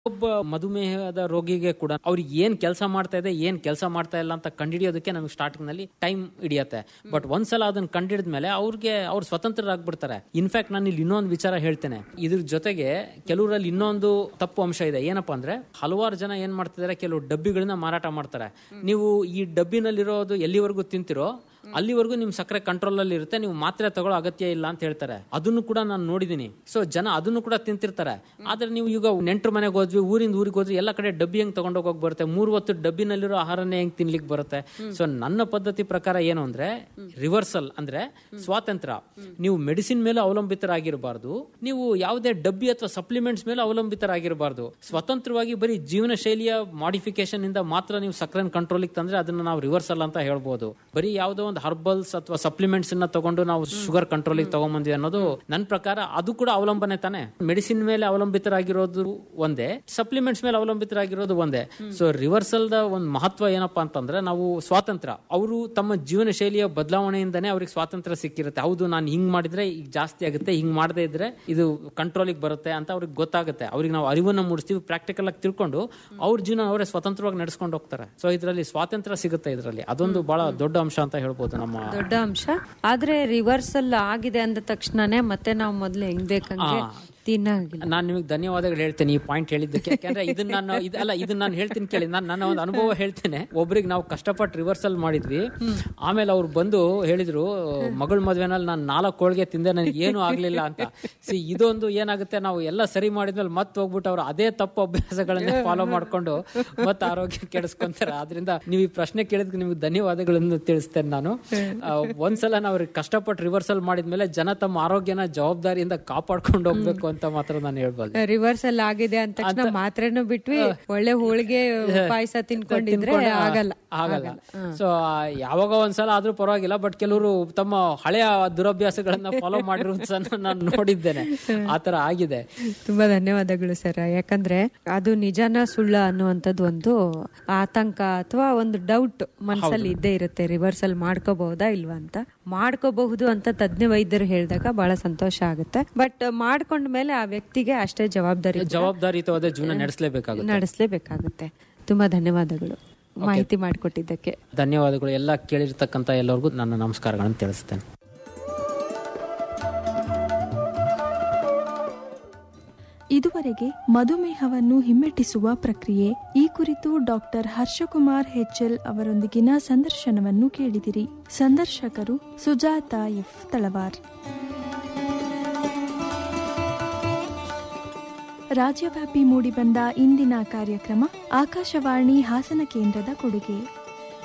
ಒಬ್ಬ ಮಧುಮೇಹದ ರೋಗಿಗೆ ಕೂಡ ಅವ್ರಿಗೆ ಏನ್ ಕೆಲಸ ಮಾಡ್ತಾ ಇದೆ ಏನ್ ಕೆಲಸ ಮಾಡ್ತಾ ಇಲ್ಲ ಅಂತ ಕಂಡಿಡಿಯೋದಕ್ಕೆ ನಮಗೆ ಸ್ಟಾರ್ಟಿಂಗ್ ನಲ್ಲಿ ಟೈಮ್ ಹಿಡಿಯತ್ತೆ ಬಟ್ ಒಂದ್ಸಲ ಅದನ್ನ ಕಂಡಿಡಿದ ಮೇಲೆ ಅವ್ರಿಗೆ ಅವ್ರು ಸ್ವತಂತ್ರರಾಗ್ಬಿಡ್ತಾರೆ ಇನ್ಫ್ಯಾಕ್ಟ್ ನಾನು ಇಲ್ಲಿ ಇನ್ನೊಂದು ವಿಚಾರ ಹೇಳ್ತೇನೆ ಇದ್ರ ಜೊತೆಗೆ ಕೆಲವರಲ್ಲಿ ಇನ್ನೊಂದು ತಪ್ಪು ಅಂಶ ಇದೆ ಏನಪ್ಪಾ ಅಂದ್ರೆ ಹಲವಾರು ಜನ ಏನ್ ಮಾಡ್ತಿದ್ದಾರೆ ಕೆಲವು ಡಬ್ಬಿಗಳನ್ನ ಮಾರಾಟ ಮಾಡ್ತಾರೆ ನೀವು ಈ ಡಬ್ಬಿನಲ್ಲಿರೋದು ಎಲ್ಲಿವರೆಗೂ ತಿಂತಿರೋ ಅಲ್ಲಿವರೆಗೂ ನಿಮ್ ಸಕ್ಕರೆ ಕಂಟ್ರೋಲ್ ಅಲ್ಲಿ ಇರುತ್ತೆ ನೀವು ಮಾತ್ರೆ ತಗೊಳ್ಳೋ ಅಗತ್ಯ ಇಲ್ಲ ಅಂತ ಹೇಳ್ತಾರೆ ಅದನ್ನು ಕೂಡ ನಾನು ನೋಡಿದೀನಿ ಸೊ ಜನ ಅದನ್ನು ಕೂಡ ತಿಂತಿರ್ತಾರೆ ಆದ್ರೆ ನೀವು ಈಗ ನೆಂಟ್ರ ಮನೆಗೆ ಹೋದ್ವಿ ಊರಿಂದ ಊರಿಗೆ ಹೋದ್ವಿ ಎಲ್ಲ ಕಡೆ ಡಬ್ಬಿ ಹೆಂಗ್ ತಗೊಂಡೋಗ್ ಹೋಗಿ ಬರುತ್ತೆ ಮೂರು ಹೊತ್ತು ಡಬ್ಬಿನಲ್ಲಿರೋ ಆಹಾರನೇ ಹೆಂಗ್ ತಿನ್ಲಿಕ್ಕೆ ಬರುತ್ತೆ ಸೊ ನನ್ನ ಪದ್ಧತಿ ಪ್ರಕಾರ ಏನು ಅಂದ್ರೆ ರಿವರ್ಸಲ್ ಅಂದ್ರೆ ಸ್ವಾತಂತ್ರ್ಯ ನೀವು ಮೆಡಿಸಿನ್ ಮೇಲೆ ಅವಲಂಬಿತರಾಗಿರಬಾರ್ದು ನೀವು ಯಾವುದೇ ಡಬ್ಬಿ ಅಥವಾ ಸಪ್ಲಿಮೆಂಟ್ಸ್ ಮೇಲೆ ಅವಲಂಬಿತರಾಗಿರಬಾರ್ದು ಸ್ವತಂತ್ರವಾಗಿ ಬರೀ ಜೀವನ ಶೈಲಿಯ ಮಾಡಿಫಿಕೇಶನ್ ಇಂದ ಮಾತ್ರ ನೀವು ಸಕ್ಕರೆ ಕಂಟ್ರೋಲಿಗೆ ತಂದ್ರೆ ಅದನ್ನ ನಾವು ರಿವರ್ಸಲ್ ಅಂತ ಹೇಳ್ಬೋದು ಬರೀ ಯಾವುದೋ ಒಂದು ಹರ್ಬಲ್ಸ್ ಅಥವಾ ಸಪ್ಲಿಮೆಂಟ್ಸ್ ಅನ್ನ ತಗೊಂಡು ನಾವು ಶುಗರ್ ಕಂಟ್ರೋಲಿಗೆ ತಗೊಂಬಂದ್ವಿ ಅನ್ನೋದು ನನ್ನ ಪ್ರಕಾರ ಅದು ಕೂಡ ಅವಲಂಬನೆ ತಾನೆ ಮೆಡಿಸಿನ್ ಮೇಲೆ ಅವಲಂಬಿತರಾಗಿರೋದು ಒಂದೇ ಸಪ್ಲಿಮೆಂಟ್ಸ್ ಮೇಲೆ ಅವಲಂಬಿತರಾಗಿರೋದು ಒಂದೇ ಸೊ ರಿವರ್ಸಲ್ ದ ಒಂದು ಮಹತ್ವ ಏನಪ್ಪಾ ಅಂತಂದ್ರೆ ನಾವು ಸ್ವಾತಂತ್ರ್ಯ ಅವರು ತಮ್ಮ ಜೀವನ ಶೈಲಿಯ ಬದಲಾವಣೆಯಿಂದನೇ ಅವ್ರಿಗೆ ಸ್ವಾತಂತ್ರ್ಯ ಸಿಕ್ಕಿರುತ್ತೆ ಹೌದು ನಾನು ಹಿಂಗ್ ಮಾಡಿದ್ರೆ ಈಗ ಜಾಸ್ತಿ ಆಗುತ್ತೆ ಹಿಂಗ್ ಮಾಡದೇ ಇದ್ರೆ ಇದು ಕಂಟ್ರೋಲಿಗೆ ಬರುತ್ತೆ ಅಂತ ಅವ್ರಿಗೆ ಗೊತ್ತಾಗುತ್ತೆ ಅವ್ರಿಗೆ ನಾವು ಅರಿವನ್ನ ಮೂಡಿಸ್ತೀವಿ ಪ್ರಾಕ್ಟಿಕಲ್ ಆಗಿ ತಿಳ್ಕೊಂಡು ಅವ್ರ ಜೀವನ ಅವರೇ ಸ್ವತಂತ್ರವಾಗಿ ನಡೆಸ್ಕೊಂಡು ಹೋಗ್ತಾರೆ ಸೊ ಇದರಲ್ಲಿ ಸ್ವಾತಂತ್ರ್ಯ ಸಿಗುತ್ತೆ ಇದರಲ್ಲಿ ಅದೊಂದು ಬಹಳ ದೊಡ್ಡ ಅಂಶ ಅಂತ ಹೇಳ್ಬೋದು ನಮ್ಮ ದೊಡ್ಡ ಅಂಶ ಆದ್ರೆ ರಿವರ್ಸಲ್ ಆಗಿದೆ ಅಂದ ತಕ್ಷಣನೇ ಮತ್ತೆ ನಾವು ಮೊದ್ಲು ಹೆಂಗ್ ಬೇಕಂಗೆ ತಿನ್ನಾಗಿಲ್ಲ ನಾನು ನಿಮಗೆ ಧನ್ಯವಾದಗಳು ಹೇಳ್ತೇನೆ ಈ ಪಾಯಿಂಟ್ ಹೇಳಿದ್ದಕ್ಕೆ ಯಾಕಂದ್ರೆ ಇದನ್ನ ನಾನು ಇದು ಅಲ್ಲ ಇದನ್ನ ನಾನು ಹೇಳ್ತೀನಿ ಕೇಳಿ ನಾನು ನನ್ನ ಒಂದು ಅನುಭವ ಹೇಳ್ತೇನೆ ಒಬ್ರಿಗೆ ನಾವು ಕಷ್ಟಪಟ್ಟು ರಿವರ್ಸಲ್ ಮಾಡಿದ್ವಿ ಆಮೇಲೆ ಅವ್ರು ಬಂದು ಹೇಳಿದ್ರು ಮಗಳ ಮದ್ವೆನಲ್ಲಿ ನಾನು ನಾಲ್ಕು ಹೋಳಿಗೆ ತಿಂದೆ ನನಗೆ ಏನು ಆಗ್ಲಿಲ್ಲ ಅಂತ ಸಿ ಇದೊಂದು ಏನಾಗುತ್ತೆ ನಾವು ಎಲ್ಲ ಸರಿ ಮಾಡಿದ್ಮೇಲೆ ಮತ್ತೆ ಹೋಗ್ಬಿಟ್ಟು ಅವ್ರು ಅದೇ ತಪ್ಪು ಅಭ್ಯಾಸಗಳನ್ನ ಫಾಲೋ ಮಾಡ್ಕೊಂಡು ಮತ್ತೆ ಆರೋಗ್ಯ ಕೆಡಿಸ್ಕೊಂತಾರೆ ಆದ್ರಿಂದ ನೀವು ಈ ಪ್ರಶ್ನೆ ಕೇಳಿದ್ಕೆ ನಿಮ್ಗೆ ಧನ್ಯವಾದಗಳನ್ನು ತಿಳಿಸ್ತೇನೆ ನಾನು ಆ, ಒಂದ್ಸಲ ನಾವು ಕಷ್ಟಪಟ್ಟು ರಿವರ್ಸಲ್ ಮಾಡಿದ್ಮೇಲೆ ಜನ ತಮ್ಮ ಆರೋಗ್ಯನ ಜವಾಬ್ದಾರಿಯಿಂದ ಕಾಪಾಡ್ಕೊಂಡು ಹೋಗ್ಬೇಕು ಅಂತ ಮಾತ್ರ ನಾನು ಹೇಳ್ಬೋದು ರಿವರ್ಸಲ್ ಆಗಿದೆ ಅಂದ ತಕ್ಷಣ ಮಾತ್ರೆನೂ ಬಿಟ್ವಿ ಒಳ್ಳೆ ಹೋಳಿಗೆ ಪಾಯಸ ತಿನ್ಕೊಂಡಿದ್ರೆ ತಿನ್ಕೊಂಡು, ಆ, ಆಗಲ್ಲ ಆಗಲ್ಲ ಸೊ ಯಾವಾಗ ಒಂದ್ಸಲ ಆದ್ರೂ ಪರವಾಗಿಲ್ಲ ಬಟ್ ಕೆಲವರು ತಮ್ಮ ಹಳೆಯ ದುರಭ್ಯಾಸಗಳನ್ನ ಫಾಲೋ ಮಾಡಿರೋದನ್ನ ನಾನು ನೋಡಿದ್ದೇನೆ ಆತರ ಆಗಿದೆ ತುಂಬಾ ಧನ್ಯವಾದಗಳು ಸರ್ ಯಾಕಂದ್ರೆ ಅದು ನಿಜಾನ ಸುಳ್ಳ ಅನ್ನುವಂಥದ್ದು ಒಂದು ಆತಂಕ ಅಥವಾ ಒಂದು ಡೌಟ್ ಮನಸ್ಸಲ್ಲಿ ಇದ್ದೇ ಇರುತ್ತೆ ರಿವರ್ಸಲ್ ಮಾಡ್ಕೋಬಹುದಾ ಇಲ್ವಾ ಅಂತ ಮಾಡ್ಕೋಬಹುದು ಅಂತ ತಜ್ಞ ವೈದ್ಯರು ಹೇಳಿದಾಗ ಬಹಳ ಸಂತೋಷ ಆಗುತ್ತೆ ಬಟ್ ಮಾಡ್ಕೊಂಡ ಮೇಲೆ ಆ ವ್ಯಕ್ತಿಗೆ ಅಷ್ಟೇ ಜವಾಬ್ದಾರಿ ಜವಾಬ್ದಾರಿಯುತವಾದ ಜೀವನ ನಡೆಸಲೇಬೇಕಾಗುತ್ತೆ ನಡೆಸಲೇಬೇಕಾಗುತ್ತೆ ತುಂಬಾ ಧನ್ಯವಾದಗಳು ಮಾಹಿತಿ ಮಾಡಿಕೊಟ್ಟಿದ್ದಕ್ಕೆ ಧನ್ಯವಾದಗಳು ಎಲ್ಲ ಕೇಳಿರ್ತಕ್ಕಂಥ ಎಲ್ಲರಿಗೂ ನನ್ನ ನಮಸ್ಕಾರಗಳನ್ನು ತಿಳಿಸ್ತೇನೆ ಇದುವರೆಗೆ ಮಧುಮೇಹವನ್ನು ಹಿಮ್ಮೆಟ್ಟಿಸುವ ಪ್ರಕ್ರಿಯೆ ಈ ಕುರಿತು ಡಾಕ್ಟರ್ ಹರ್ಷಕುಮಾರ್ ಹೆಚ್ಎಲ್ ಅವರೊಂದಿಗಿನ ಸಂದರ್ಶನವನ್ನು ಕೇಳಿದಿರಿ ಸಂದರ್ಶಕರು ಸುಜಾತ ಎಫ್ ತಳವಾರ್ ರಾಜ್ಯವ್ಯಾಪಿ ಮೂಡಿಬಂದ ಇಂದಿನ ಕಾರ್ಯಕ್ರಮ ಆಕಾಶವಾಣಿ ಹಾಸನ ಕೇಂದ್ರದ ಕೊಡುಗೆ